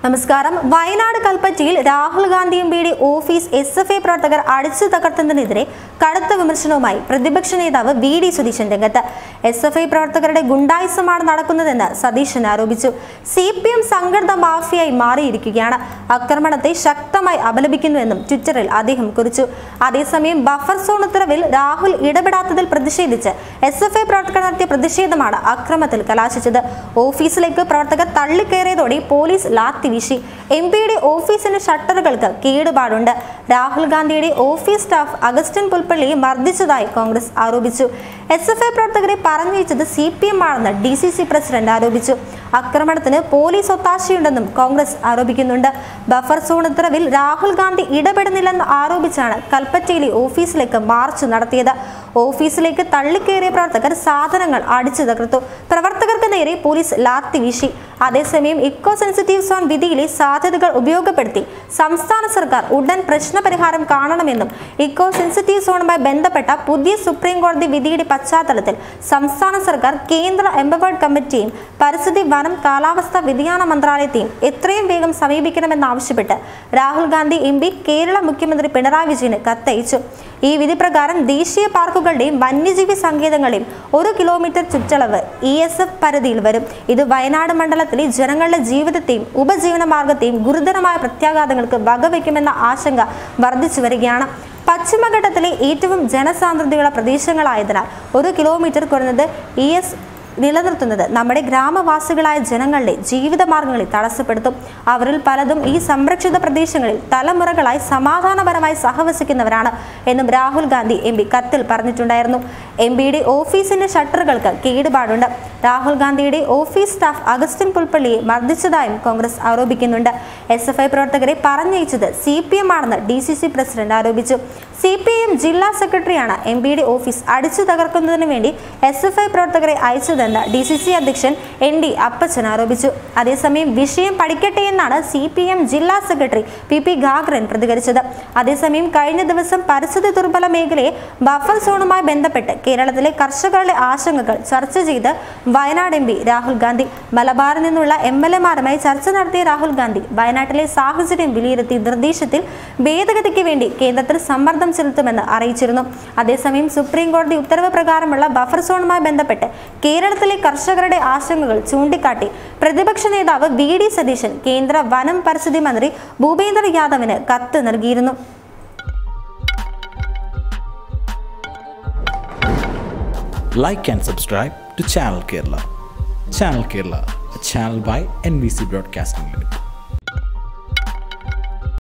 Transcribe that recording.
നമസ്കാരം വയനാട് കൽപ്പറ്റയിൽ രാഹുൽ ഗാന്ധി എം പിയുടെ ഓഫീസ് എസ് എഫ് ഐ പ്രവർത്തകർ അടിച്ചു തകർത്തതിനെതിരെ കടുത്ത വിമർശനവുമായി പ്രതിപക്ഷ നേതാവ് വി ഡി സതീശൻ രംഗത്ത് എസ് എഫ് ഐ പ്രവർത്തകരുടെ ഗുണ്ടായുസമാണ് നടക്കുന്നതെന്ന് സതീശൻ ആരോപിച്ചു സി പി എം സംഘടിത മാഫിയായി മാറിയിരിക്കുകയാണ് ആക്രമണത്തെ ശക്തമായി അപലപിക്കുന്നുവെന്നും ട്വിറ്ററിൽ അദ്ദേഹം കുറിച്ചു അതേസമയം ബഫർ സോൺ ഉത്തരവിൽ രാഹുൽ ഇടപെടാത്തതിൽ പ്രതിഷേധിച്ച് എസ് എഫ് ഐ പ്രവർത്തകർ നടത്തിയ പ്രതിഷേധമാണ് അക്രമത്തിൽ കലാശിച്ചത് ഓഫീസിലേക്ക് പ്രവർത്തകർ തള്ളിക്കയറിയതോടെ പോലീസ് ലാത്തി വീശി എം പിയുടെ ഓഫീസിന്റെ ഷട്ടറുകൾക്ക് കേടുപാടുണ്ട് രാഹുൽ ഗാന്ധിയുടെ ഓഫീസ് സ്റ്റാഫ് അഗസ്റ്റിൻ പുൽപ്പള്ളിയെ മർദ്ദിച്ചതായി കോൺഗ്രസ് ആരോപിച്ചു എസ് എഫ് ഐ പ്രവർത്തകരെ പറഞ്ഞയച്ചത് സി പി എം ആണെന്ന് ഡി സി സി പ്രസിഡന്റ് ആരോപിച്ചു ആക്രമണത്തിന് പോലീസ് ഒത്താശയുണ്ടെന്നും കോൺഗ്രസ് ആരോപിക്കുന്നുണ്ട് ബഫർ സോൺ ഉത്തരവിൽ രാഹുൽ ഗാന്ധി ഇടപെടുന്നില്ലെന്ന് ആരോപിച്ചാണ് കൽപ്പറ്റയിലെ ഓഫീസിലേക്ക് മാർച്ച് നടത്തിയത് ഓഫീസിലേക്ക് തള്ളിക്കയറിയ പ്രവർത്തകർ സാധനങ്ങൾ അടിച്ചു തകർത്തു പ്രവർത്തകർക്ക് നേരെ പോലീസ് ലാത്തി വീശി അതേസമയം ഇക്കോ സെൻസിറ്റീവ് സോൺ വിധിയിലെ സാധ്യതകൾ ഉപയോഗപ്പെടുത്തി സംസ്ഥാന സർക്കാർ ഉടൻ പ്രശ്നപരിഹാരം കാണണമെന്നും ഇക്കോ സെൻസിറ്റീവ് സോണുമായി ബന്ധപ്പെട്ട പുതിയ സുപ്രീം കോടതി വിധിയുടെ പശ്ചാത്തലത്തിൽ സംസ്ഥാന സർക്കാർ കേന്ദ്ര എംപവേർഡ് കമ്മിറ്റിയും പരിസ്ഥിതി വനം കാലാവസ്ഥാ വ്യതിയാന മന്ത്രാലയത്തെയും എത്രയും വേഗം സമീപിക്കണമെന്നാവശ്യപ്പെട്ട് രാഹുൽ ഗാന്ധി എം പി കേരള മുഖ്യമന്ത്രി പിണറായി വിജയന് കത്തയച്ചു ഈ വിധി പ്രകാരം ദേശീയ പാർക്കുകളുടെയും വന്യജീവി സങ്കേതങ്ങളുടെയും ഒരു കിലോമീറ്റർ ചുറ്റളവ് ഇ എസ് എഫ് പരിധിയിൽ വരും ഇത് വയനാട് മണ്ഡലത്തിലെ ജനങ്ങളുടെ ജീവിതത്തെയും ഉപജീവന മാർഗത്തെയും ഗുരുതരമായ പ്രത്യാഘാതങ്ങൾക്ക് വകവയ്ക്കുമെന്ന ആശങ്ക വർദ്ധിച്ചു വരികയാണ് പശ്ചിമഘട്ടത്തിലെ ഏറ്റവും ജനസാന്ദ്രതയുള്ള പ്രദേശങ്ങളായതിനാൽ ഒരു കിലോമീറ്റർ കുറഞ്ഞത് ഇ എസ് നിലനിർത്തുന്നത് നമ്മുടെ ഗ്രാമവാസികളായ ജനങ്ങളുടെ ജീവിതമാർഗങ്ങളെ തടസ്സപ്പെടുത്തും അവരിൽ പലതും ഈ സംരക്ഷിത പ്രദേശങ്ങളിൽ തലമുറകളായി സമാധാനപരമായി സഹവസിക്കുന്നവരാണ് എന്നും രാഹുൽ ഗാന്ധി എം പി കത്തിൽ പറഞ്ഞിട്ടുണ്ടായിരുന്നു എം പിയുടെ ഓഫീസിന്റെ ഷട്ടറുകൾക്ക് കേടുപാടുണ്ട് രാഹുൽ ഗാന്ധിയുടെ ഓഫീസ് സ്റ്റാഫ് അഗസ്റ്റിൻ പുൽപ്പള്ളിയെ മർദ്ദിച്ചതായും കോൺഗ്രസ് ആരോപിക്കുന്നുണ്ട് എസ് എഫ് ഐ പ്രവർത്തകരെ പറഞ്ഞയച്ചത് സി പി എം ആണെന്ന് ഡി സി സി പ്രസിഡന്റ് ആരോപിച്ചു സി പി എം ജില്ലാ സെക്രട്ടറിയാണ് എം പിയുടെ ഓഫീസ് അടിച്ചു തകർക്കുന്നതിന് വേണ്ടി എസ് എഫ് ഐ പ്രവർത്തകരെ അയച്ചതെന്ന് ഡി സി സി അധ്യക്ഷൻ എൻ ഡി അപ്പച്ചൻ ആരോപിച്ചു അതേസമയം വിഷയം പഠിക്കട്ടെ എന്നാണ് സി പി എം ജില്ലാ സെക്രട്ടറി പി പി ഗാഗ്രൻ പ്രതികരിച്ചത് അതേസമയം കഴിഞ്ഞ ദിവസം പരിസ്ഥിതി ദുർബല മേഖലയെ ബഫർ സോണുമായി ബന്ധപ്പെട്ട് കേരളത്തിലെ കർഷകരുടെ ആശങ്കകൾ ചർച്ച ചെയ്ത് വയനാട് എം പി രാഹുൽ ഗാന്ധി മലബാറിൽ നിന്നുള്ള എം എൽ എമാരുമായി ചർച്ച നടത്തിയ രാഹുൽ ഗാന്ധി വയനാട്ടിലെ സാഹചര്യം വിലയിരുത്തി നിർദ്ദേശത്തിൽ ഭേദഗതിക്ക് വേണ്ടി കേന്ദ്രത്തിൽ സമ്മർദ്ദം ചെലുത്തുമെന്ന് അറിയിച്ചിരുന്നു അതേസമയം സുപ്രീം കോടതി ഉത്തരവ് പ്രകാരമുള്ള ബഫർ സോണുമായി ബന്ധപ്പെട്ട് കേരളത്തിലെ കർഷകരുടെ ആശങ്കകൾ ചൂണ്ടിക്കാട്ടി പ്രതിപക്ഷ നേതാവ് വി ഡി സതീശൻ കേന്ദ്ര വനം പരിസ്ഥിതി മന്ത്രി ഭൂപേന്ദ്ര യാദവിന് കത്ത് നൽകിയിരുന്നു like and subscribe to Channel Kerala. Channel Kerala, a channel by NBC Broadcasting Limited.